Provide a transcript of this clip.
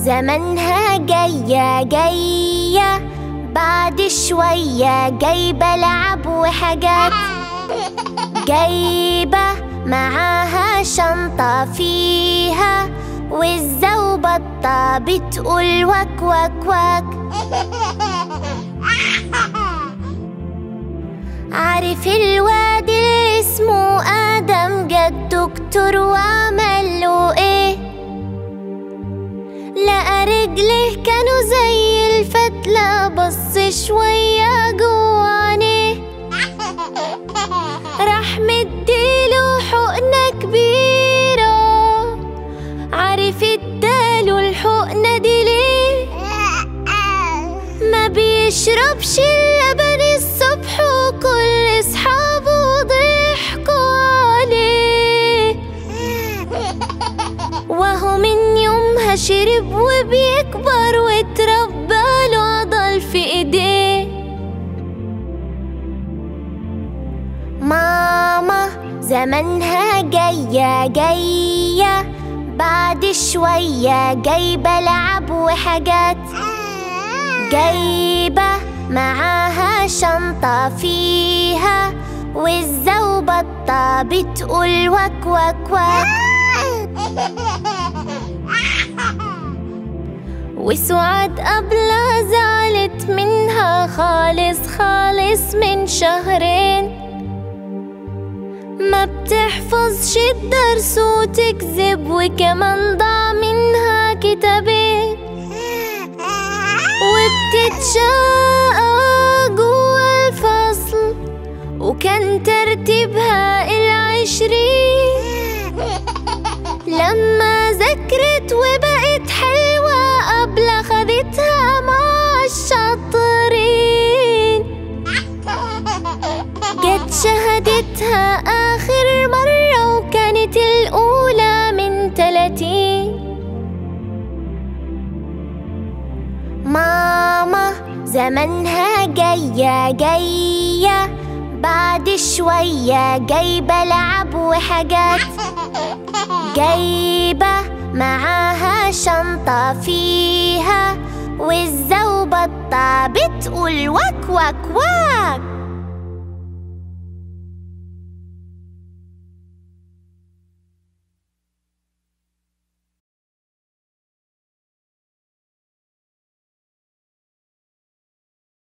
زمنها جاية جاية بعد شوية جايبة لعب وحاجات جايبة معاها شنطة فيها والزوبطة بتقول وك وك وك عارف الواد اللي اسمه آدم جد دكتور وعمل له ايه لقى رجله كانوا زي الفتلة بص شوية جواني راح مديله حقنة كبيرة عارف اداله الحقنة دي ليه ما بيشربش اللبن الصبح وكل اصحابه ضحكوا عليه وهو من يومها شرب وبيكبر واتربى له عضل في ايديه ماما زمنها جاية جاية بعد شوية جايبة لعب وحاجات جايبة معاها شنطة فيها والزوبطة بتقول وك وك وك وسعاد قبلها زعلت منها خالص خالص من شهرين ما بتحفظش الدرس وتكذب وكمان ضاع منها كتابين وبتتشقى جوا الفصل وكان ترتيبها العشرين لما ذكرت وبقت حلوة قبل خدتها مع الشاطرين جت شهادتها آخر مرة وكانت الأولى من تلاتين ماما زمنها جاية جاية بعد شوية جايبة لعب وحاجات جايبة معاها شنطة فيها والزوبطة بتقول وك وك وك